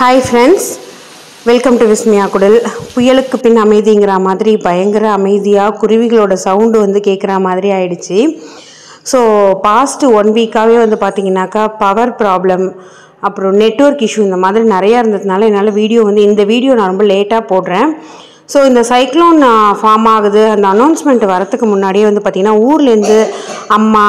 hi friends welcome to Vismaya குடல் புயலுக்கு பின் அமைதிங்கிற மாதிரி பயங்கர அமைதியாக குருவிகளோட சவுண்டு வந்து கேட்குற மாதிரி ஆயிடுச்சு ஸோ பாஸ்ட் ஒன் வீக்காகவே வந்து பார்த்தீங்கன்னாக்கா பவர் ப்ராப்ளம் அப்புறம் நெட்வொர்க் இஷ்யூ இந்த மாதிரி நிறையா இருந்ததுனால என்னால் வீடியோ வந்து இந்த வீடியோ நான் ரொம்ப லேட்டாக போடுறேன் ஸோ இந்த சைக்ளோன் ஃபார்ம் ஆகுது அந்த அனௌன்ஸ்மெண்ட் வரத்துக்கு முன்னாடியே வந்து பார்த்திங்கன்னா ஊர்லேருந்து அம்மா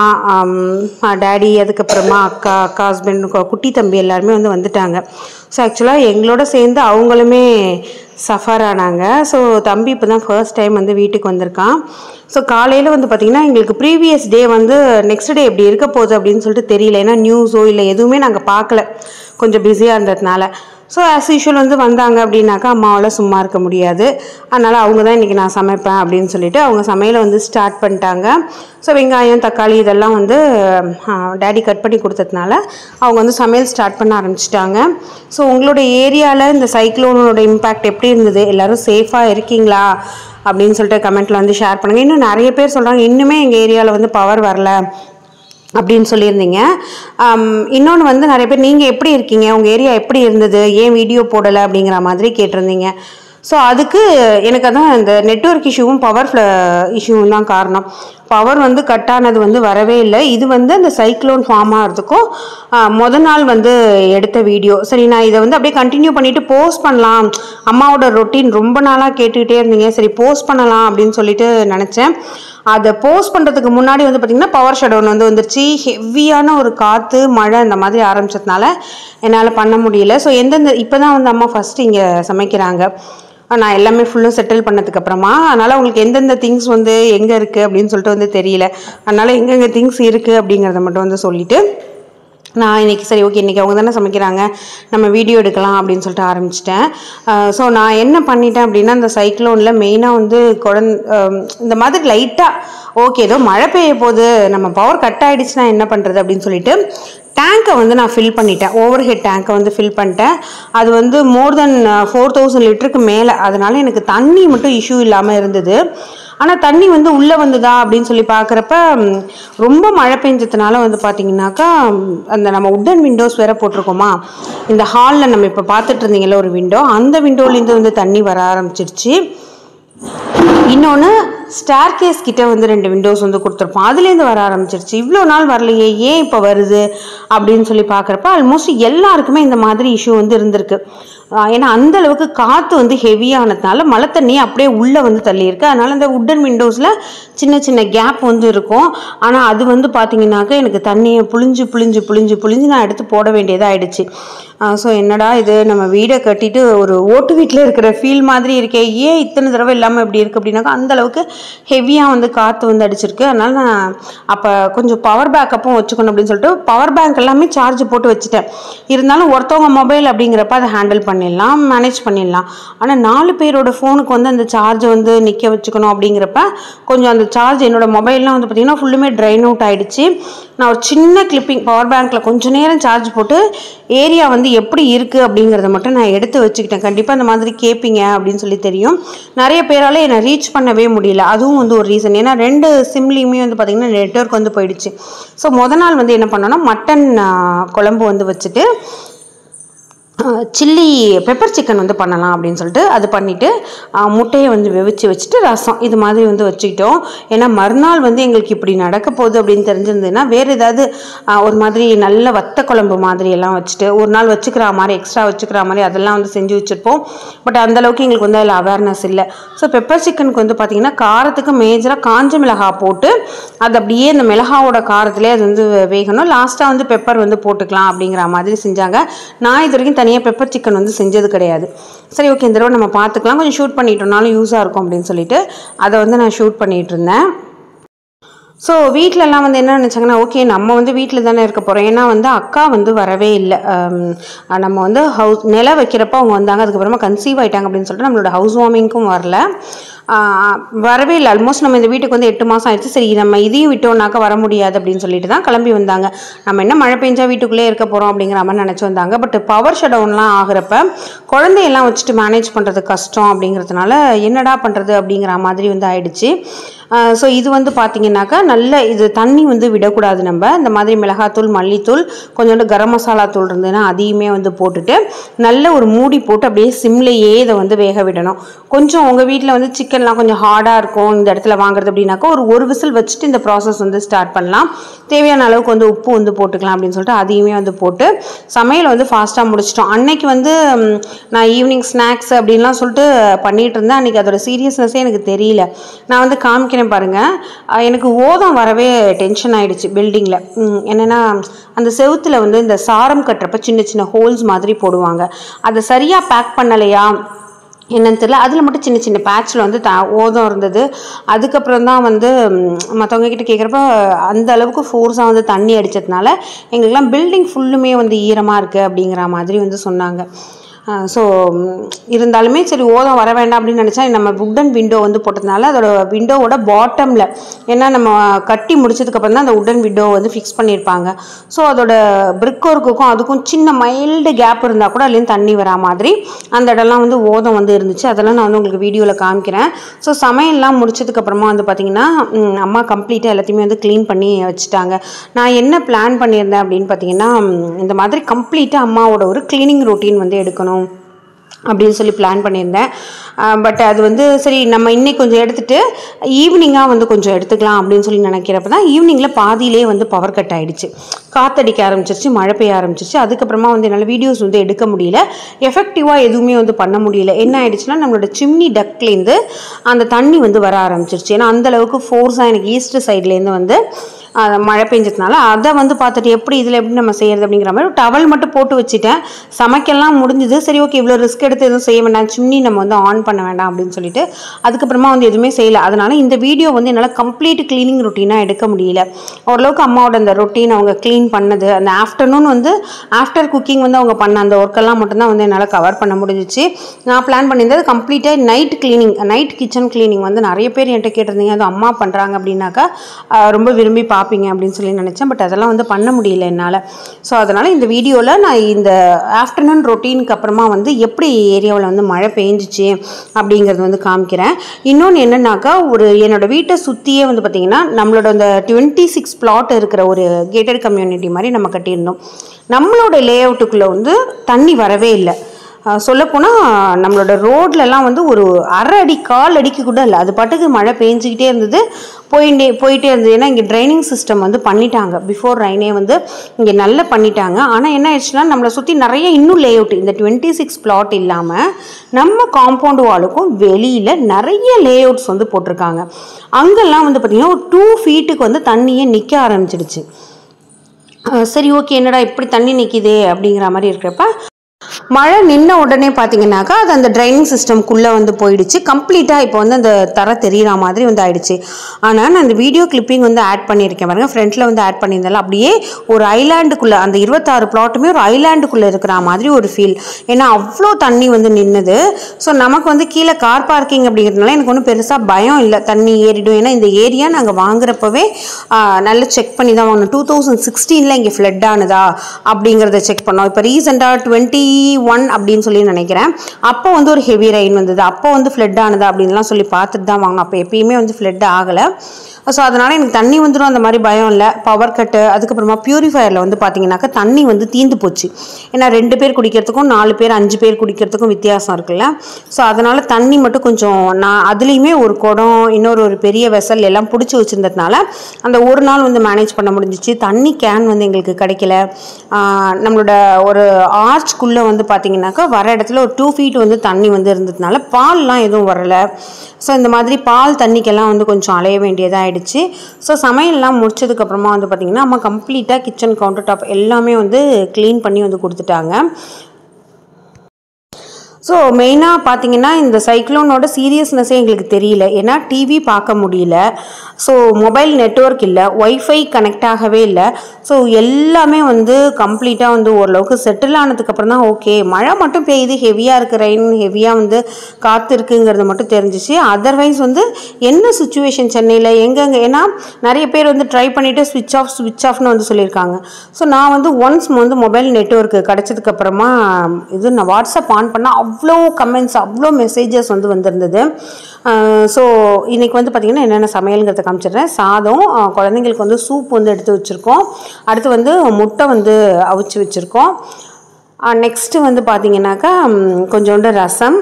டேடி அதுக்கப்புறமா அக்கா அக்கா ஹஸ்பண்ட் குட்டி தம்பி எல்லாருமே வந்து வந்துட்டாங்க ஸோ ஆக்சுவலாக எங்களோட சேர்ந்து அவங்களுமே சஃபர் ஆனாங்க ஸோ தம்பி இப்போ தான் ஃபர்ஸ்ட் டைம் வந்து வீட்டுக்கு வந்திருக்கான் ஸோ காலையில் வந்து பார்த்திங்கன்னா எங்களுக்கு ப்ரீவியஸ் டே வந்து நெக்ஸ்ட் டே எப்படி இருக்க போகுது அப்படின்னு சொல்லிட்டு தெரியல ஏன்னா நியூஸோ இல்லை எதுவுமே நாங்கள் பார்க்கல கொஞ்சம் பிஸியாக இருந்ததுனால ஸோ ஆஸ் யூஷுவல் வந்து வந்தாங்க அப்படின்னாக்கா அம்மாவால் சும்மா இருக்க முடியாது அதனால் அவங்க தான் இன்றைக்கி நான் சமைப்பேன் அப்படின்னு சொல்லிட்டு அவங்க சமையலை வந்து ஸ்டார்ட் பண்ணிட்டாங்க ஸோ வெங்காயம் தக்காளி இதெல்லாம் வந்து டேடி கட் பண்ணி கொடுத்ததுனால அவங்க வந்து சமையல் ஸ்டார்ட் பண்ண ஆரம்பிச்சிட்டாங்க ஸோ உங்களோட ஏரியாவில் இந்த சைக்ளோனோட இம்பேக்ட் எப்படி இருந்தது எல்லோரும் சேஃபாக இருக்கீங்களா அப்படின்னு சொல்லிட்டு கமெண்ட்டில் வந்து ஷேர் பண்ணுங்கள் இன்னும் நிறைய பேர் சொல்கிறாங்க இன்னுமே எங்கள் ஏரியாவில் வந்து பவர் வரல அப்படின்னு சொல்லியிருந்தீங்க இன்னொன்று வந்து நிறைய பேர் நீங்கள் எப்படி இருக்கீங்க உங்கள் ஏரியா எப்படி இருந்தது ஏன் வீடியோ போடலை அப்படிங்கிற மாதிரி கேட்டிருந்தீங்க ஸோ அதுக்கு எனக்கு அதான் இந்த நெட்ஒர்க் இஷ்யூவும் பவர் இஷ்யூவும் தான் காரணம் பவர் வந்து கட் ஆனது வந்து வரவே இல்லை இது வந்து அந்த சைக்ளோன் ஃபார்ம் ஆகிறதுக்கும் முத நாள் வந்து எடுத்த வீடியோ சரி நான் இதை வந்து அப்படியே கண்டினியூ பண்ணிவிட்டு போஸ்ட் பண்ணலாம் அம்மாவோட ரொட்டீன் ரொம்ப நாளாக கேட்டுக்கிட்டே இருந்தீங்க சரி போஸ்ட் பண்ணலாம் அப்படின்னு சொல்லிட்டு நினச்சேன் அதை போஸ்ட் பண்ணுறதுக்கு முன்னாடி வந்து பார்த்திங்கன்னா பவர் ஷடவுன் வந்து வந்துருச்சு ஹெவியான ஒரு காற்று மழை இந்த மாதிரி ஆரம்பிச்சதுனால என்னால் பண்ண முடியல ஸோ எந்தெந்த இப்போ தான் வந்து அம்மா ஃபஸ்ட்டு இங்கே சமைக்கிறாங்க நான் எல்லாமே ஃபுல்லும் செட்டில் பண்ணதுக்கு அப்புறமா அதனால் உங்களுக்கு எந்தெந்த திங்ஸ் வந்து எங்கே இருக்குது அப்படின்னு சொல்லிட்டு வந்து தெரியல அதனால் எங்கெங்கே திங்ஸ் இருக்குது அப்படிங்கிறத மட்டும் வந்து சொல்லிவிட்டு நான் இன்றைக்கி சரி ஓகே இன்றைக்கி அவங்க தானே சமைக்கிறாங்க நம்ம வீடியோ எடுக்கலாம் அப்படின்னு சொல்லிட்டு ஆரம்பிச்சிட்டேன் ஸோ நான் என்ன பண்ணிட்டேன் அப்படின்னா இந்த சைக்ளோனில் மெயினாக வந்து குழந் இந்த மாதிரி லைட்டாக ஓகே ஏதோ மழை பெய்ய போகுது நம்ம பவர் கட் ஆகிடுச்சுன்னா என்ன பண்ணுறது அப்படின்னு சொல்லிட்டு டேங்க்கை வந்து நான் ஃபில் பண்ணிட்டேன் ஓவர் ஹெட் டேங்க்கை வந்து ஃபில் பண்ணிட்டேன் அது வந்து மோர் தென் ஃபோர் தௌசண்ட் லிட்டருக்கு மேலே அதனால எனக்கு தண்ணி மட்டும் இஷ்யூ இல்லாமல் இருந்தது ஆனால் தண்ணி வந்து உள்ளே வந்ததா அப்படின்னு சொல்லி பார்க்குறப்ப ரொம்ப மழை பெஞ்சதுனால வந்து பார்த்தீங்கன்னாக்கா அந்த நம்ம உட்டன் விண்டோஸ் வேற போட்டிருக்கோமா இந்த ஹாலில் நம்ம இப்போ பார்த்துட்டு இருந்தீங்கல்ல ஒரு விண்டோ அந்த விண்டோலேருந்து வந்து தண்ணி வர ஆரம்பிச்சிருச்சு இன்னொன்று ஸ்டார் கேஸ் கிட்ட வந்து ரெண்டு விண்டோஸ் வந்து கொடுத்துருப்போம் அதுலேருந்து வர ஆரம்பிச்சிருச்சு இவ்வளோ நாள் வரலையே ஏன் இப்போ வருது அப்படின்னு சொல்லி பார்க்குறப்ப ஆல்மோஸ்ட் எல்லாருக்குமே இந்த மாதிரி இஷ்யூ வந்து இருந்திருக்கு ஏன்னா அந்த அளவுக்கு காற்று வந்து ஹெவியானதுனால மழை தண்ணி அப்படியே உள்ளே வந்து தள்ளியிருக்கு அதனால் அந்த உட்டன் விண்டோஸில் சின்ன சின்ன கேப் வந்து இருக்கும் ஆனால் அது வந்து பார்த்தீங்கன்னாக்கா எனக்கு தண்ணியை புளிஞ்சு புளிஞ்சு புளிஞ்சு புளிஞ்சு நான் எடுத்து போட வேண்டியதாக ஆயிடுச்சு ஸோ என்னடா இது நம்ம வீடை கட்டிட்டு ஒரு ஓட்டு வீட்டில் இருக்கிற ஃபீல் மாதிரி இருக்கே ஏன் இத்தனை தடவை இல்லாமல் இப்படி இருக்குது அப்படின்னாக்கா அந்த அளவுக்கு ஹெவியாக வந்து காற்று வந்து அடிச்சிருக்கு அதனால் நான் அப்போ கொஞ்சம் பவர் பேக்கப்பும் வச்சுக்கணும் அப்படின்னு சொல்லிட்டு பவர் பேங்க் எல்லாமே சார்ஜ் போட்டு வச்சுட்டேன் இருந்தாலும் ஒருத்தவங்க மொபைல் அப்படிங்கிறப்ப அதை ஹேண்டில் பண்ணிடலாம் மேனேஜ் பண்ணிடலாம் ஆனால் நாலு பேரோட ஃபோனுக்கு வந்து அந்த சார்ஜை வந்து நிற்க வச்சுக்கணும் அப்படிங்கிறப்ப கொஞ்சம் அந்த சார்ஜ் என்னோட மொபைல்லாம் வந்து பார்த்திங்கன்னா ஃபுல்லுமே ட்ரைன் அவுட் ஆகிடுச்சு நான் ஒரு சின்ன கிளிப்பிங் பவர் பேங்க்கில் கொஞ்சம் நேரம் சார்ஜ் போட்டு ஏரியா வந்து எப்படி இருக்குது அப்படிங்கிறத மட்டும் நான் எடுத்து வச்சுக்கிட்டேன் கண்டிப்பாக அந்த மாதிரி கேட்பீங்க அப்படின்னு சொல்லி தெரியும் நிறைய பேரால் என்னை ரீச் பண்ணவே முடியல அதுவும் வந்து ஒரு ரீசன் ஏன்னா ரெண்டு சிம்லேயுமே வந்து பார்த்திங்கன்னா நெட்ஒர்க் வந்து போயிடுச்சு ஸோ முத நாள் வந்து என்ன பண்ணோன்னா மட்டன் குழம்பு வந்து வச்சுட்டு சில்லி பெப்பர் சிக்கன் வந்து பண்ணலாம் அப்படின்னு சொல்லிட்டு அது பண்ணிவிட்டு முட்டையை வந்து வெவிச்சு வச்சுட்டு ரசம் இது மாதிரி வந்து வச்சுக்கிட்டோம் ஏன்னா மறுநாள் வந்து எங்களுக்கு இப்படி நடக்க போகுது அப்படின்னு தெரிஞ்சிருந்ததுன்னா வேறு ஏதாவது ஒரு மாதிரி நல்ல வத்த குழம்பு மாதிரி எல்லாம் வச்சுட்டு ஒரு நாள் வச்சுக்கிற மாதிரி எக்ஸ்ட்ரா வச்சுக்கிற மாதிரி அதெல்லாம் வந்து செஞ்சு வச்சுருப்போம் பட் அந்தளவுக்கு எங்களுக்கு வந்து அதில் அவேர்னஸ் இல்லை ஸோ பெப்பர் சிக்கனுக்கு வந்து பார்த்திங்கன்னா காரத்துக்கு மேஜராக காஞ்ச மிளகா போட்டு அது அப்படியே இந்த மிளகாவோட காரத்துலேயே அது வந்து வேகணும் லாஸ்ட்டாக வந்து பெப்பர் வந்து போட்டுக்கலாம் அப்படிங்கிற மாதிரி செஞ்சாங்க நான் இது வரைக்கும் தனியாக பெப்பர் சிக்கன் வந்து செஞ்சது கிடையாது சரி ஓகே இந்த தடவை நம்ம பார்த்துக்கலாம் கொஞ்சம் ஷூட் பண்ணிட்டோம்னாலும் யூஸாக இருக்கும் அப்படின்னு சொல்லிட்டு அதை வந்து நான் ஷூட் பண்ணிகிட்டு இருந்தேன் ஸோ வீட்டிலலாம் வந்து என்ன நினச்சாங்கன்னா ஓகே நம்ம வந்து வீட்டில் தானே இருக்க போகிறோம் ஏன்னா வந்து அக்கா வந்து வரவே இல்லை நம்ம வந்து ஹவுஸ் நில வைக்கிறப்ப அவங்க வந்தாங்க அதுக்கப்புறமா கன்சீவ் ஆகிட்டாங்க அப்படின்னு சொல்லிட்டு நம்மளோட ஹவுஸ் வார்மிங்க்கும் வரல ஆஹ் வரவே இல்லை ஆல்மோஸ்ட் நம்ம இந்த வீட்டுக்கு வந்து எட்டு மாதம் ஆயிடுச்சு சரி நம்ம இதையும் விட்டோம்னாக்கா வர முடியாது அப்படின்னு சொல்லிட்டு தான் கிளம்பி வந்தாங்க நம்ம என்ன மழை பெஞ்சா வீட்டுக்குள்ளே இருக்க போகிறோம் அப்படிங்கிற மாதிரி நினச்சி வந்தாங்க பட் பவர் ஷட் டவுன்லாம் ஆகிறப்ப குழந்தையெல்லாம் வச்சுட்டு மேனேஜ் பண்ணுறது கஷ்டம் அப்படிங்கிறதுனால என்னடா பண்ணுறது அப்படிங்கிற மாதிரி வந்து ஆயிடுச்சு ஸோ இது வந்து பார்த்தீங்கன்னாக்கா நல்ல இது தண்ணி வந்து விடக்கூடாது நம்ம இந்த மாதிரி மிளகாத்தூள் மல்லித்தூள் கொஞ்சோண்டு கரம் மசாலா தூள் இருந்ததுன்னா அதையுமே வந்து போட்டுட்டு நல்ல ஒரு மூடி போட்டு அப்படியே சிம்லேயே இதை வந்து வேக விடணும் கொஞ்சம் உங்கள் வீட்டில் வந்து சிக்கன்லாம் கொஞ்சம் ஹார்டாக இருக்கும் இந்த இடத்துல வாங்குறது அப்படின்னாக்கா ஒரு ஒரு விசில் வச்சுட்டு இந்த ப்ராசஸ் வந்து ஸ்டார்ட் பண்ணலாம் தேவையான அளவுக்கு வந்து உப்பு வந்து போட்டுக்கலாம் அப்படின்னு சொல்லிட்டு அதையுமே வந்து போட்டு சமையல் வந்து ஃபாஸ்ட்டாக முடிச்சிட்டோம் அன்னைக்கு வந்து ம், நான் ஈவினிங் ஸ்நாக்ஸ் அப்படின்லாம் சொல்லிட்டு பண்ணிட்டு இருந்தேன் அன்னைக்கு அதோட சீரியஸ்னஸே எனக்கு தெரியல நான் வந்து காமிக்கிறேன் பாருங்க அஹ் எனக்கு ஓதம் வரவே டென்ஷன் ஆயிடுச்சு பில்டிங்கில் என்னென்னா அந்த செவுத்துல வந்து இந்த சாரம் கட்டுறப்ப சின்ன சின்ன ஹோல்ஸ் மாதிரி போடுவாங்க அதை சரியாக பேக் பண்ணலையா என்னன்னு தெரியல அதில் மட்டும் சின்ன சின்ன பேட்சில் வந்து த ஓதம் இருந்தது அதுக்கப்புறம் தான் வந்து மற்றவங்க கிட்ட கேட்குறப்ப அந்த அளவுக்கு ஃபோர்ஸாக வந்து தண்ணி அடித்ததுனால எங்களுக்கெல்லாம் பில்டிங் ஃபுல்லுமே வந்து ஈரமாக இருக்குது அப்படிங்கிற மாதிரி வந்து சொன்னாங்க ஸோ இருந்தாலுமே சரி ஓதம் வர வேண்டாம் அப்படின்னு நினச்சா நம்ம உட்டன் விண்டோ வந்து போட்டதுனால அதோட விண்டோவோட பாட்டமில் ஏன்னா நம்ம கட்டி முடிச்சதுக்கப்புறம் தான் அந்த உட்டன் விண்டோ வந்து ஃபிக்ஸ் பண்ணியிருப்பாங்க ஸோ அதோட பிரிக் ஒர்க்குக்கும் அதுக்கும் சின்ன மைல்டு கேப் இருந்தால் கூட அதுலேருந்து தண்ணி வரா மாதிரி அந்த இடம்லாம் வந்து ஓதம் வந்து இருந்துச்சு அதெல்லாம் நான் வந்து உங்களுக்கு வீடியோவில் காமிக்கிறேன் ஸோ சமையல்லாம் முடிச்சதுக்கப்புறமா வந்து பார்த்திங்கன்னா ம், அம்மா கம்ப்ளீட்டாக எல்லாத்தையுமே வந்து க்ளீன் பண்ணி வச்சுட்டாங்க நான் என்ன பிளான் பண்ணியிருந்தேன் அப்படின்னு பார்த்தீங்கன்னா ம், இந்த மாதிரி கம்ப்ளீட்டாக அம்மாவோட ஒரு க்ளீனிங் ரொட்டீன் வந்து எடுக்கணும் அப்படின்னு சொல்லி பிளான் பண்ணியிருந்தேன் பட் அது வந்து சரி நம்ம இன்னைக்கு கொஞ்சம் எடுத்துட்டு ஈவினிங்காக வந்து கொஞ்சம் எடுத்துக்கலாம் அப்படின்னு சொல்லி நினைக்கிறப்ப தான் ஈவினிங்கில் பாதியிலே வந்து பவர் கட் ஆயிடுச்சு காத்தடிக்க ஆரம்பிச்சிருச்சு மழை பெய்ய ஆரம்பிச்சிருச்சு அதுக்கப்புறமா வந்து என்னால் வீடியோஸ் வந்து எடுக்க முடியல எஃபெக்டிவாக எதுவுமே வந்து பண்ண முடியல என்ன ஆயிடுச்சுன்னா நம்மளோட சிம்னி டக்லேருந்து அந்த தண்ணி வந்து வர ஆரம்பிச்சிருச்சு ஏன்னா அந்த அளவுக்கு ஃபோர்ஸாக எனக்கு ஈஸ்ட் சைட்லேருந்து வந்து அஹ், மழை பெஞ்சதுனால அதை வந்து பார்த்துட்டு எப்படி இதில் எப்படி நம்ம செய்யறது அப்படிங்கிற மாதிரி டவல் மட்டும் போட்டு வச்சுட்டேன் சமைக்கலாம் முடிஞ்சுது சரி ஓகே இவ்வளோ ரிஸ்க் எடுத்து எதுவும் செய்ய வேண்டாம் சிம்னி நம்ம வந்து ஆன் பண்ண வேண்டாம் அப்படின்னு சொல்லிட்டு அதுக்கப்புறமா வந்து எதுவுமே செய்யல அதனால இந்த வீடியோ வந்து என்னால் கம்ப்ளீட் க்ளீனிங் ரொட்டீனாக எடுக்க முடியல ஓரளவுக்கு அம்மாவோட அந்த ரொட்டீன் அவங்க க்ளீன் பண்ணது அந்த ஆஃப்டர்நூன் வந்து ஆஃப்டர் குக்கிங் வந்து அவங்க பண்ண அந்த ஒர்க்கெல்லாம் மட்டும்தான் வந்து என்னால் கவர் பண்ண முடிஞ்சிச்சு நான் பிளான் பண்ணியிருந்தது கம்ப்ளீட்டாக night cleaning night kitchen cleaning வந்து நிறைய பேர் என்கிட்ட கேட்டிருந்தீங்க அது அம்மா பண்ணுறாங்க அப்படின்னாக்கா ஆஹ் ரொம்ப விரும்பி பார்ப்பீங்க அப்படின்னு சொல்லி நினச்சேன் பட் அதெல்லாம் வந்து பண்ண முடியல என்னால் ஸோ அதனால் இந்த வீடியோவில் நான் இந்த ஆஃப்டர்நூன் ரொட்டீனுக்கு அப்புறமா வந்து எப்படி ஏரியாவில் வந்து மழை பெஞ்சிச்சு அப்படிங்கிறது வந்து காமிக்கிறேன் இன்னொன்று என்னன்னாக்கா ஒரு என்னோட வீட்டை சுற்றியே வந்து பார்த்திங்கன்னா நம்மளோட அந்த டுவெண்ட்டி சிக்ஸ் பிளாட் இருக்கிற ஒரு கேட்டட் கம்யூனிட்டி மாதிரி நம்ம கட்டியிருந்தோம் நம்மளோட லே அவுட்டுக்குள்ளே வந்து தண்ணி வரவே இல்லை சொல்லப்போனால் நம்மளோட ரோட்லலாம் வந்து ஒரு அரை அடி கால் அடிக்கு கூட இல்லை அது பாட்டுக்கு மழை பெஞ்சிக்கிட்டே இருந்தது போயிட்டே போயிட்டே இருந்தது ஏன்னா இங்கே ட்ரைனிங் சிஸ்டம் வந்து பண்ணிட்டாங்க பிஃபோர் ரைனே வந்து இங்கே நல்லா பண்ணிட்டாங்க ஆனால் என்ன ஆயிடுச்சுன்னா நம்மளை சுற்றி நிறைய இன்னும் லே அவுட் இந்த டுவெண்ட்டி சிக்ஸ் பிளாட் இல்லாமல் நம்ம காம்பவுண்ட் வாலுக்கும் வெளியில் நிறைய லே அவுட்ஸ் வந்து போட்டிருக்காங்க அங்கெல்லாம் வந்து பார்த்திங்கன்னா ஒரு டூ ஃபீட்டுக்கு வந்து தண்ணியே நிற்க ஆரம்பிச்சிடுச்சு அஹ் சரி ஓகே என்னடா இப்படி தண்ணி நிற்கிதே அப்படிங்கிற மாதிரி இருக்கிறப்ப மழை நின்ன உடனே பார்த்தீங்கன்னாக்கா அது அந்த ட்ரைனிங் சிஸ்டம்குள்ளே வந்து போயிடுச்சு கம்ப்ளீட்டாக இப்போ வந்து அந்த தர தெரியிற மாதிரி வந்து ஆயிடுச்சு ஆனால் நான் அந்த வீடியோ கிளிப்பிங் வந்து ஆட் பண்ணியிருக்கேன் பாருங்க ஃப்ரண்ட்டில் வந்து ஆட் பண்ணியிருந்தால அப்படியே ஒரு ஐலாண்டுக்குள்ளே அந்த இருபத்தாறு பிளாட்டுமே ஒரு ஐலாண்டுக்குள்ளே இருக்கிற மாதிரி ஒரு ஃபீல் ஏன்னா அவ்வளோ தண்ணி வந்து நின்னுது ஸோ நமக்கு வந்து கீழே கார் பார்க்கிங் அப்படிங்கிறதுனால எனக்கு ஒன்றும் பெருசாக பயம் இல்லை தண்ணி ஏறிடும் ஏன்னா இந்த ஏரியா நாங்கள் வாங்குறப்பவே ஆ, நல்லா செக் பண்ணி தான் வாங்கணும் டூ தௌசண்ட் சிக்ஸ்டீனில் இங்கே ஃப்ளட் ஆனதா அப்படிங்கிறத செக் பண்ணோம் இப்போ ரீசெண்டாக டுவெண்ட்டி ஒன் அப்படின்னு சொல்லி நினைக்கிறேன் அப்போ வந்து ஒரு ஹெவி ரெயின் வந்தது அப்போ வந்து ஃப்ளட் ஆனதா அப்படின்லாம் சொல்லி பார்த்துட்டு தான் வாங்க அப்போ எப்பயுமே வந்து ஃப்ளட் ஆகலை ஸோ அதனால் எனக்கு தண்ணி வந்துடும் அந்த மாதிரி பயம் இல்லை பவர் கட்டு அதுக்கப்புறமா பியூரிஃபயரில் வந்து பார்த்தீங்கன்னாக்கா தண்ணி வந்து தீந்து போச்சு ஏன்னா ரெண்டு பேர் குடிக்கிறதுக்கும் நாலு பேர் அஞ்சு பேர் குடிக்கிறதுக்கும் வித்தியாசம் இருக்குல்ல ஸோ அதனால் தண்ணி மட்டும் கொஞ்சம் நான் அதுலேயுமே ஒரு குடம் இன்னொரு ஒரு பெரிய வெசல் எல்லாம் பிடிச்சி வச்சுருந்ததுனால அந்த ஒரு நாள் வந்து மேனேஜ் பண்ண முடிஞ்சிச்சு தண்ணி கேன் வந்து எங்களுக்கு கிடைக்கல ஆஹ் நம்மளோட ஒரு ஆர்ச்குள்ளே வந்து பார்த்தீங்கன்னாக்கா வர இடத்துல ஒரு டூ ஃபீட் வந்து தண்ணி வந்து இருந்ததுனால பால்லாம் எதுவும் வரலை ஸோ இந்த மாதிரி பால் தண்ணிக்கெல்லாம் வந்து கொஞ்சம் அலைய வேண்டியதாக ஆயிடுச்சு ஸோ சமையல்லாம் முடிச்சதுக்கப்புறமா வந்து பார்த்திங்கன்னா அம்மா கம்ப்ளீட்டாக கிச்சன் கவுண்டர் டாப் எல்லாமே வந்து க்ளீன் பண்ணி வந்து கொடுத்துட்டாங்க ஸோ மெயினாக பார்த்தீங்கன்னா இந்த சைக்ளோனோட சீரியஸ்னஸே எங்களுக்கு தெரியல ஏன்னா டிவி பார்க்க முடியல ஸோ மொபைல் நெட்வொர்க் இல்லை ஒய்ஃபை கனெக்ட் ஆகவே இல்லை ஸோ எல்லாமே வந்து கம்ப்ளீட்டாக வந்து ஓரளவுக்கு செட்டில் ஆனதுக்கப்புறம் தான் ஓகே மழை மட்டும் பெய்யுது ஹெவியாக இருக்குது ரெயின் ஹெவியாக வந்து காற்று இருக்குங்கிறது மட்டும் தெரிஞ்சிச்சு அதர்வைஸ் வந்து என்ன சுச்சுவேஷன் சென்னையில் எங்கெங்கே ஏன்னா நிறைய பேர் வந்து ட்ரை பண்ணிவிட்டு ஸ்விட்ச் ஆஃப் ஸ்விட்ச் ஆஃப்னு வந்து சொல்லியிருக்காங்க ஸோ நான் வந்து ஒன்ஸ் வந்து மொபைல் நெட்வொர்க் கிடச்சதுக்கப்புறமா இது நான் வாட்ஸ்அப் ஆன் பண்ணால் அவ்வளோ கமெண்ட்ஸ் அவ்வளோ மெசேஜஸ் வந்து வந்திருந்தது ஸோ இன்றைக்கி வந்து பார்த்திங்கன்னா என்னென்ன சமையலுங்கிறத காமிச்சிடுறேன் சாதம் அஹ், குழந்தைங்களுக்கு வந்து சூப் வந்து எடுத்து வச்சுருக்கோம் அடுத்து வந்து முட்டை வந்து அவிச்சு வச்சுருக்கோம் நெக்ஸ்ட்டு வந்து பார்த்திங்கனாக்கா ம், கொஞ்சோண்டு ரசம்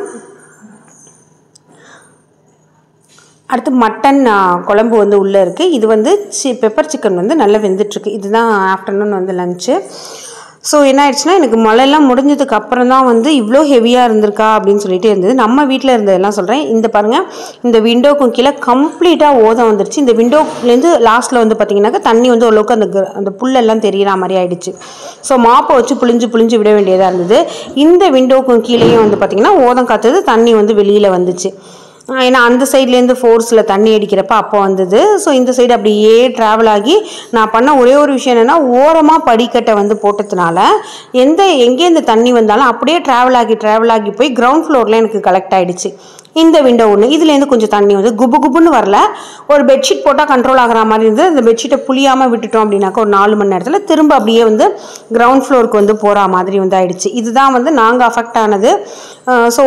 அடுத்து மட்டன் ஆ, குழம்பு வந்து உள்ளே இருக்குது இது வந்து சி பெப்பர் சிக்கன் வந்து நல்லா வெந்துட்டுருக்கு இதுதான் ஆஃப்டர்நூன் வந்து லஞ்சு ஸோ என்ன ஆயிடுச்சுன்னா எனக்கு மழையெல்லாம் முடிஞ்சதுக்கு அப்புறம் தான் வந்து இவ்வளோ ஹெவியாக இருந்திருக்கா அப்படின்னு சொல்லிட்டு இருந்தது நம்ம வீட்டில் இருந்ததெல்லாம் சொல்கிறேன் இந்த பாருங்கள் இந்த விண்டோக்கும் கீழே கம்ப்ளீட்டாக ஓதம் வந்துருச்சு இந்த விண்டோலேருந்து லாஸ்ட்டில் வந்து பார்த்தீங்கன்னாக்கா தண்ணி வந்து ஓரளவுக்கு அந்த gr- அந்த புல்லெல்லாம் தெரியற மாதிரி ஆயிடுச்சு ஸோ மாப்பை வச்சு புளிஞ்சு புளிஞ்சு விட வேண்டியதாக இருந்தது இந்த விண்டோக்கும் கீழேயும் வந்து பார்த்திங்கன்னா ஓதம் காத்தது தண்ணி வந்து வெளியில் வந்துச்சு ஆஹ் ஏன்னா அந்த சைட்லேருந்து ஃபோர்ஸில் தண்ணி அடிக்கிறப்ப அப்போ வந்தது ஸோ இந்த சைடு அப்படியே ட்ராவல் ஆகி நான் பண்ண ஒரே ஒரு விஷயம் என்னென்னா ஓரமாக படிக்கட்டை வந்து போட்டதுனால எந்த எங்கேருந்து தண்ணி வந்தாலும் அப்படியே ட்ராவல் ஆகி ட்ராவல் ஆகி போய் கிரவுண்ட் ஃப்ளோரில் எனக்கு கலெக்ட் ஆகிடுச்சு இந்த விண்டோ ஒன்று இதுலேருந்து கொஞ்சம் தண்ணி வந்து குபு குபுன்னு வரல ஒரு பெட்ஷீட் போட்டால் கண்ட்ரோல் ஆகிற மாதிரி இருந்து அந்த பெட்ஷீட்டை புளியாமல் விட்டுட்டோம் அப்படின்னாக்கா ஒரு நாலு மணி நேரத்தில் திரும்ப அப்படியே வந்து கிரவுண்ட் ஃப்ளோருக்கு வந்து போகிற மாதிரி வந்து ஆயிடுச்சு இதுதான் வந்து நாங்கள் அஃபெக்ட் ஆனது ஸோ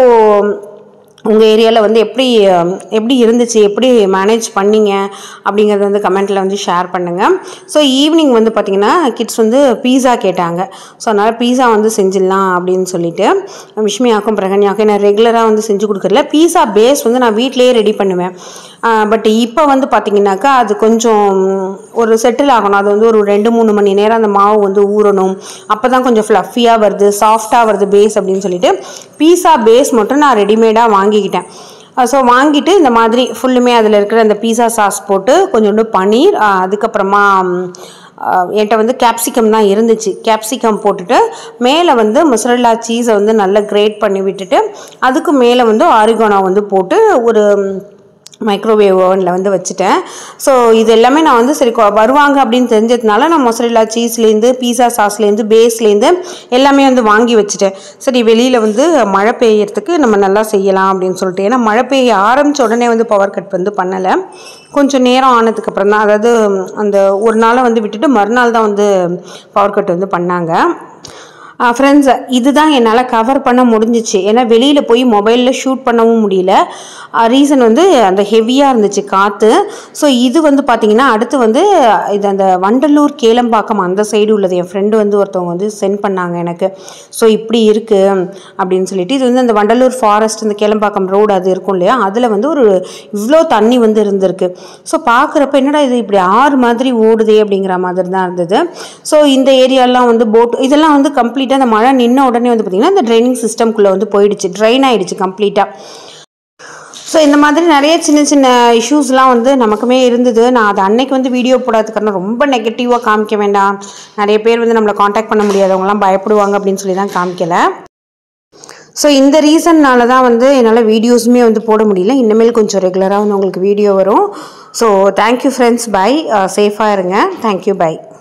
உங்கள் ஏரியாவில் வந்து எப்படி அஹ், எப்படி இருந்துச்சு எப்படி மேனேஜ் பண்ணீங்க அப்படிங்கிறத வந்து கமெண்ட்டில் வந்து ஷேர் பண்ணுங்கள் ஸோ ஈவினிங் வந்து பார்த்திங்கன்னா கிட்ஸ் வந்து பீஸா கேட்டாங்க ஸோ அதனால் பீஸா வந்து செஞ்சிடலாம் அப்படின்னு சொல்லிட்டு விஷ்மியாக்கும் பிரகன்யாக்கும் நான் ரெகுலராக வந்து செஞ்சு கொடுக்குறல பீஸா பேஸ் வந்து நான் வீட்டிலேயே ரெடி பண்ணுவேன் பட் இப்போ வந்து பார்த்திங்கனாக்கா அது கொஞ்சம் ஒரு செட்டில் ஆகணும் அது வந்து ஒரு ரெண்டு மூணு மணி நேரம் அந்த மாவு வந்து ஊறணும் அப்போ தான் கொஞ்சம் ஃப்ளஃபியாக வருது சாஃப்டாக வருது பேஸ் அப்படின்னு சொல்லிட்டு பீஸா பேஸ் மட்டும் நான் ரெடிமேடாக வாங்கிக்கிட்டேன் ஸோ வாங்கிட்டு இந்த மாதிரி ஃபுல்லுமே அதில் இருக்கிற அந்த பீஸா சாஸ் போட்டு கொஞ்சோண்டு பன்னீர் அஹ், அதுக்கப்புறமா ம், அஹ், என்கிட்ட வந்து கேப்சிகம் தான் இருந்துச்சு கேப்சிகம் போட்டுட்டு மேலே வந்து மொசரல்லா சீஸை வந்து நல்லா கிரேட் பண்ணி விட்டுட்டு அதுக்கு மேலே வந்து ஆரிகானோ வந்து போட்டு ஒரு ம், மைக்ரோவேவ் ஓவனில் வந்து வச்சுட்டேன் ஸோ இது எல்லாமே நான் வந்து சரி கொ- வருவாங்க அப்படின்னு தெரிஞ்சதுனால நான் மொசரில்லா சீஸ்லேருந்து பீஸா சாஸ்லேருந்து பேஸ்லேருந்து எல்லாமே வந்து வாங்கி வச்சுட்டேன் சரி வெளியில் வந்து மழை பெய்யறதுக்கு நம்ம நல்லா செய்யலாம் அப்படின்னு சொல்லிட்டு ஏன்னா மழை பெய்ய ஆரம்பித்த உடனே வந்து பவர் கட் வந்து பண்ணலை கொஞ்சம் நேரம் ஆனதுக்கப்புறம் தான் அதாவது அந்த ஒரு நாளை வந்து விட்டுட்டு மறுநாள் தான் வந்து பவர் கட் வந்து பண்ணாங்க ஃப்ரெண்ட்ஸ் இதுதான் என்னால் கவர் பண்ண முடிஞ்சிச்சு ஏன்னா வெளியில் போய் மொபைலில் ஷூட் பண்ணவும் முடியல ரீசன் வந்து அந்த ஹெவியாக இருந்துச்சு காற்று ஸோ இது வந்து பார்த்திங்கன்னா அடுத்து வந்து இது அந்த வண்டலூர் கேளம்பாக்கம் அந்த சைடு உள்ளது என் ஃப்ரெண்டு வந்து ஒருத்தவங்க வந்து சென்ட் பண்ணாங்க எனக்கு ஸோ இப்படி இருக்குது அப்படின்னு சொல்லிட்டு இது வந்து அந்த வண்டலூர் ஃபாரஸ்ட் இந்த கேளம்பாக்கம் ரோடு அது இருக்கும் இல்லையா அதில் வந்து ஒரு இவ்வளோ தண்ணி வந்து இருந்திருக்கு ஸோ பார்க்குறப்ப என்னடா இது இப்படி ஆறு மாதிரி ஓடுதே அப்படிங்கிற மாதிரி தான் இருந்தது ஸோ இந்த ஏரியாலாம் வந்து போட் இதெல்லாம் வந்து கம்ப்ளீட்டாக அந்த மழை நின்ன உடனே வந்து பார்த்திங்கன்னா இந்த ட்ரைனிங் சிஸ்டம்குள்ளே வந்து போயிடுச்சு ட்ரைன் ஆயிடுச்சு கம்ப்ளீட்டாக ஸோ இந்த மாதிரி நிறைய சின்ன சின்ன இஷ்யூஸ்லாம் வந்து நமக்குமே இருந்தது நான் அது அன்னைக்கு வந்து வீடியோ போடாததுக்கான ரொம்ப நெகட்டிவாக காமிக்க வேண்டாம் நிறைய பேர் வந்து நம்மளை காண்டாக்ட் பண்ண முடியாதவங்கலாம் பயப்படுவாங்க அப்படின்னு சொல்லி தான் காமிக்கல ஸோ இந்த ரீசன்னால தான் வந்து என்னால் வீடியோஸுமே வந்து போட முடியல இனிமேல் கொஞ்சம் ரெகுலராக வந்து உங்களுக்கு வீடியோ வரும் ஸோ தேங்க்யூ ஃப்ரெண்ட்ஸ் பை சேஃபாக இருங்க தேங்க்யூ பை